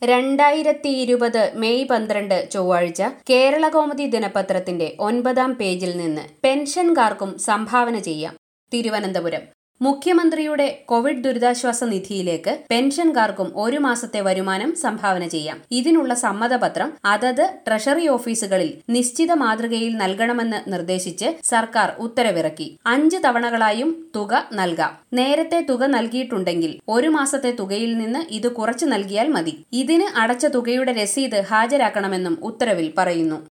രണ്ടായിരത്തി ഇരുപത് മെയ് പന്ത്രണ്ട് ചൊവ്വാഴ്ച കേരളകൗമുദി ദിനപത്രത്തിന്റെ ഒൻപതാം പേജിൽ നിന്ന് പെൻഷൻകാർക്കും സംഭാവന ചെയ്യാം തിരുവനന്തപുരം മുഖ്യമന്ത്രിയുടെ കോവിഡ് ദുരിതാശ്വാസ നിധിയിലേക്ക് പെൻഷൻകാർക്കും ഒരു മാസത്തെ വരുമാനം സംഭാവന ചെയ്യാം ഇതിനുള്ള സമ്മതപത്രം അതത് ട്രഷറി ഓഫീസുകളിൽ നിശ്ചിത മാതൃകയിൽ നൽകണമെന്ന് നിർദ്ദേശിച്ച് സർക്കാർ ഉത്തരവിറക്കി അഞ്ച് തവണകളായും തുക നൽകാം നേരത്തെ തുക നൽകിയിട്ടുണ്ടെങ്കിൽ ഒരു മാസത്തെ തുകയിൽ നിന്ന് ഇത് കുറച്ചു നൽകിയാൽ മതി ഇതിന് അടച്ച തുകയുടെ രസീത് ഹാജരാക്കണമെന്നും ഉത്തരവിൽ പറയുന്നു